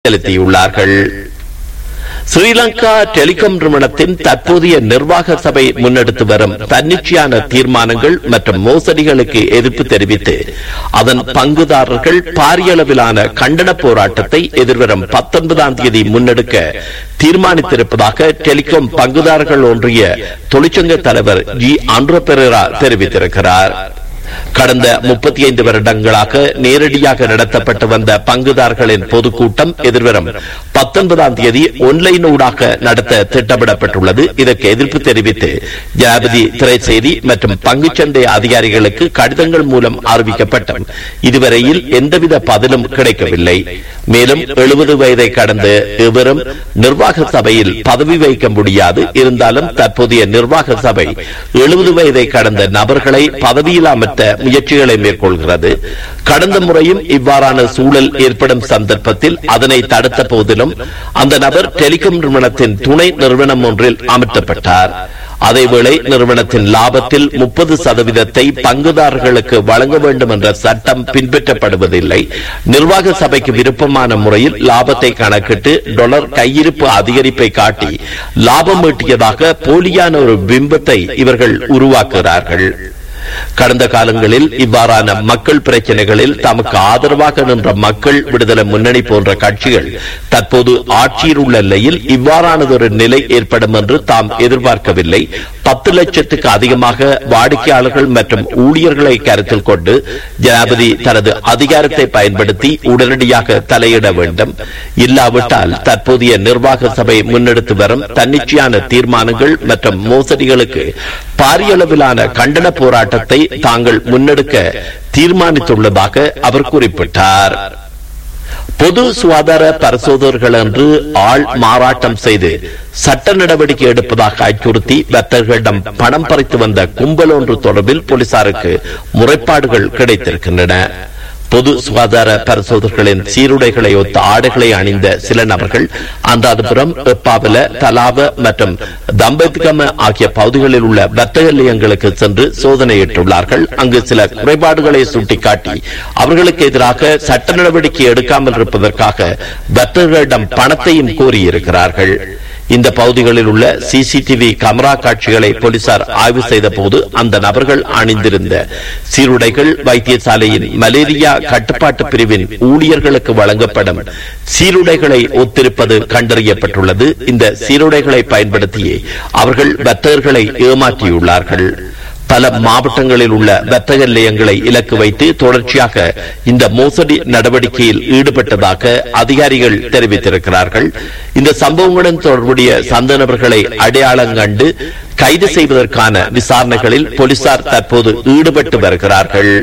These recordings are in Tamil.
செலுத்தியுள்ளார்கள் ஸ்ரீலங்கா டெலிகாம் நிறுவனத்தின் தற்போதைய நிர்வாக சபை முன்னெடுத்து வரும் தன்னிச்சையான தீர்மானங்கள் மற்றும் மோசடிகளுக்கு எதிர்ப்பு தெரிவித்து அதன் பங்குதாரர்கள் பாரிய அளவிலான கண்டன போராட்டத்தை எதிர்வரும் பத்தொன்பதாம் தேதி முன்னெடுக்க தீர்மானித்திருப்பதாக டெலிகாம் பங்குதாரர்கள் ஒன்றிய தொழிற்சங்க தலைவர் ஜி ஆண்ட்ரோ பெரேரா தெரிவித்திருக்கிறார் கடந்த முப்பத்தி ஐந்து வருடங்களாக நேரடியாக நடத்தப்பட்டு வந்த பங்குதாரர்களின் பொதுக்கூட்டம் எதிர்வரும் பத்தொன்பதாம் தேதி ஒன்லைன் ஊடாக நடத்த திட்டமிடப்பட்டுள்ளது இதற்கு எதிர்ப்பு தெரிவித்து ஜனாதிபதி திரைச்செய்தி மற்றும் பங்குச்சந்தை அதிகாரிகளுக்கு கடிதங்கள் மூலம் அறிவிக்கப்பட்டும் இதுவரையில் எந்தவித பதிலும் கிடைக்கவில்லை மேலும் எழுபது வயதை கடந்த எவரும் நிர்வாக சபையில் பதவி வைக்க முடியாது இருந்தாலும் தற்போதைய நிர்வாக சபை எழுபது வயதை கடந்த நபர்களை பதவியில் அமர்த்த முயற்சிகளை மேற்கொள்கிறது கடந்த முறையும் இவ்வாறான சூழல் ஏற்படும் சந்தர்ப்பத்தில் அதனை தடுத்த போதிலும் அந்த நபர் டெலிகாம் நிறுவனத்தின் துணை நிறுவனம் ஒன்றில் அமர்த்தப்பட்டார் அதேவேளை நிறுவனத்தின் லாபத்தில் முப்பது சதவீதத்தை பங்குதாரர்களுக்கு வழங்க வேண்டும் என்ற சட்டம் பின்பற்றப்படுவதில்லை நிர்வாக சபைக்கு விருப்பமான முறையில் லாபத்தை கணக்கிட்டு டாலர் கையிருப்பு அதிகரிப்பை காட்டி லாபம் ஈட்டியதாக போலியான ஒரு பிம்பத்தை இவர்கள் உருவாக்குகிறார்கள் கடந்த காலங்களில் இவ்வாறான மக்கள் பிரச்சனைகளில் தமக்கு ஆதரவாக நின்ற மக்கள் விடுதலை முன்னணி போன்ற கட்சிகள் தற்போது ஆட்சியில் உள்ள நிலையில் இவ்வாறானதொரு நிலை ஏற்படும் என்று தாம் எதிர்பார்க்கவில்லை பத்து லட்சத்துக்கு அதிகமாக வாடிக்கையாளர்கள் மற்றும் ஊழியர்களை கருத்தில் கொண்டு ஜனாதிபதி தனது அதிகாரத்தை பயன்படுத்தி உடனடியாக தலையிட வேண்டும் இல்லாவிட்டால் தற்போதைய நிர்வாக சபை முன்னெடுத்து வரும் தன்னிச்சையான தீர்மானங்கள் மற்றும் மோசடிகளுக்கு பாரிய அளவிலான கண்டன போராட்டத்தை தாங்கள் முன்னெடுக்க தீர்மானித்துள்ளதாக அவர் குறிப்பிட்டார் பொது சுகாதார பரிசோதகர்கள் என்று ஆள் மாறாட்டம் செய்து சட்ட நடவடிக்கை எடுப்பதாக அச்சுறுத்தி வர்த்தகர்களிடம் பணம் பறித்து வந்த கும்பல் ஒன்று தொடர்பில் போலீசாருக்கு முறைப்பாடுகள் கிடைத்திருக்கின்றன பொது சுகாதார பரிசோதகர்களின் சீருடைகளை ஒத்த ஆடைகளை அணிந்த சில நபர்கள் அந்தாதிபுரம் எப்பாவில தலாவ மற்றும் தம்பதிகம ஆகிய பகுதிகளில் உள்ள வர்த்தக நிலையங்களுக்கு சென்று சோதனையிட்டுள்ளார்கள் அங்கு சில குறைபாடுகளை சுட்டிக்காட்டி அவர்களுக்கு எதிராக சட்ட நடவடிக்கை எடுக்காமல் இருப்பதற்காக வர்த்தகர்களிடம் பணத்தையும் கோரியிருக்கிறார்கள் இந்த பகுதிகளில் உள்ள சிசிடிவி கேமரா காட்சிகளை போலீசார் ஆய்வு செய்த போது அந்த நபர்கள் அணிந்திருந்த சீருடைகள் வைத்தியசாலையின் மலேரியா கட்டுப்பாட்டு பிரிவின் ஊழியர்களுக்கு வழங்கப்படும் சீருடைகளை ஒத்திருப்பது கண்டறியப்பட்டுள்ளது இந்த சீருடைகளை பயன்படுத்தியே அவர்கள் வர்த்தகர்களை ஏமாற்றியுள்ளார்கள் பல மாவட்டங்களில் உள்ள வர்த்தக நிலையங்களை இலக்கு வைத்து தொடர்ச்சியாக இந்த மோசடி நடவடிக்கையில் ஈடுபட்டதாக அதிகாரிகள் தெரிவித்திருக்கிறார்கள் இந்த சம்பவங்களுடன் தொடர்புடைய சந்த நபர்களை அடையாளம் கண்டு கைது செய்வதற்கான விசாரணைகளில் போலீசார் தற்போது ஈடுபட்டு வருகிறார்கள்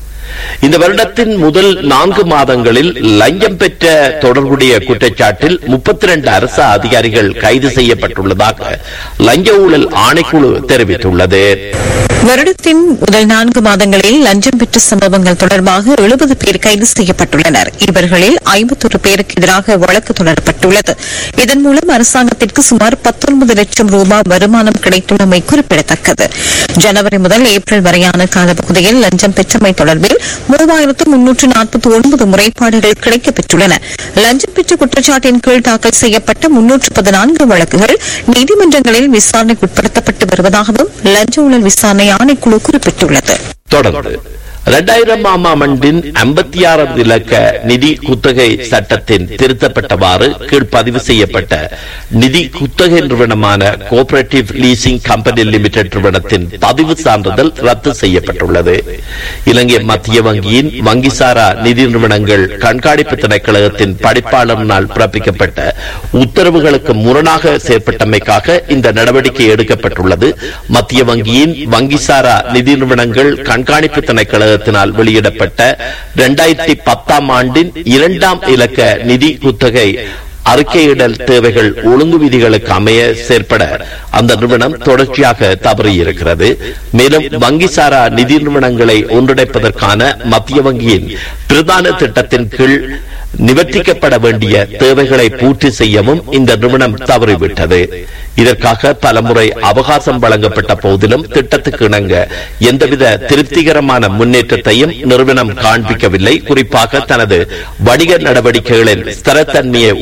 இந்த வருடத்தின் முதல் நான்கு மாதங்களில் லஞ்சம் பெற்ற தொடர்புடைய குற்றச்சாட்டில் முப்பத்தி இரண்டு அரசு அதிகாரிகள் கைது செய்யப்பட்டுள்ளதாக லஞ்ச ஊழல் ஆணைக்குழு தெரிவித்துள்ளது வருடத்தின் முதல் நான்கு மாதங்களில் லஞ்சம் பெற்ற சம்பவங்கள் தொடர்பாக எழுபது பேர் கைது செய்யப்பட்டுள்ளனர் இவர்களில் ஐம்பத்தொரு பேருக்கு எதிராக வழக்கு தொடரப்பட்டுள்ளது இதன் மூலம் அரசாங்கத்திற்கு சுமார் பத்தொன்பது லட்சம் ரூபாய் வருமானம் கிடைத்துள்ளமை குறிப்பிடத்தக்கது ஜனவரி முதல் ஏப்ரல் வரையான காலப்பகுதியில் லஞ்சம் பெற்றமை தொடர்பில் மூவாயிரத்து முன்னூற்று நாற்பத்தி ஒன்பது முறைப்பாடுகள் கிடைக்கப்பெற்றுள்ளன லஞ்சம் பெற்ற குற்றச்சாட்டின் கீழ் தாக்கல் செய்யப்பட்ட முன்னூற்று பதினான்கு வழக்குகள் நீதிமன்றங்களில் விசாரணைக்குட்படுத்தப்பட்டு வருவதாகவும் லஞ்ச ஊழல் விசாரணை ஆணைக்குழு குறிப்பிட்டுள்ளது தொடர்ந்து இரண்டாயிரம் ஆம் ஆண்டின் ஐம்பத்தி ஆறாவது இலக்க நிதி குத்தகை சட்டத்தின் திருத்தப்பட்டவாறு கீழ் பதிவு செய்யப்பட்ட நிதி குத்தகை நிறுவனமான கோஆபரேட்டிவ் லீசிங் கம்பெனி லிமிடெட் நிறுவனத்தின் பதிவு சான்றிதழ் ரத்து செய்யப்பட்டுள்ளது இலங்கை மத்திய வங்கியின் வங்கிசாரா நிதி நிறுவனங்கள் கண்காணிப்பு திணைக்களகத்தின் படிப்பாளரினால் பிறப்பிக்கப்பட்ட உத்தரவுகளுக்கு முரணாக செயற்பட்டமைக்காக இந்த நடவடிக்கை எடுக்கப்பட்டுள்ளது மத்திய வங்கியின் வங்கிசாரா நிதி நிறுவனங்கள் கண்காணிப்பு திணைக்கள கழகத்தினால் வெளியிடப்பட்ட இரண்டாயிரத்தி பத்தாம் ஆண்டின் இரண்டாம் இலக்க நிதி குத்தகை அறிக்கையிடல் தேவைகள் ஒழுங்கு விதிகளுக்கு அமைய செயற்பட அந்த நிறுவனம் தொடர்ச்சியாக தவறியிருக்கிறது மேலும் வங்கிசாரா நிதி நிறுவனங்களை ஒன்றிணைப்பதற்கான மத்திய வங்கியின் பிரதான திட்டத்தின் கீழ் நிவர்த்திக்கப்பட வேண்டிய தேவைகளை பூர்த்தி செய்யவும் இந்த நிறுவனம் தவறிவிட்டது இதற்காக பலமுறை அவகாசம் வழங்கப்பட்ட போதிலும் திட்டத்துக்கு இணங்க எந்தவித திருப்திகரமான முன்னேற்றத்தையும் நிறுவனம் காண்பிக்கவில்லை குறிப்பாக தனது வணிக நடவடிக்கைகளில் ஸ்திரத்தன்மையை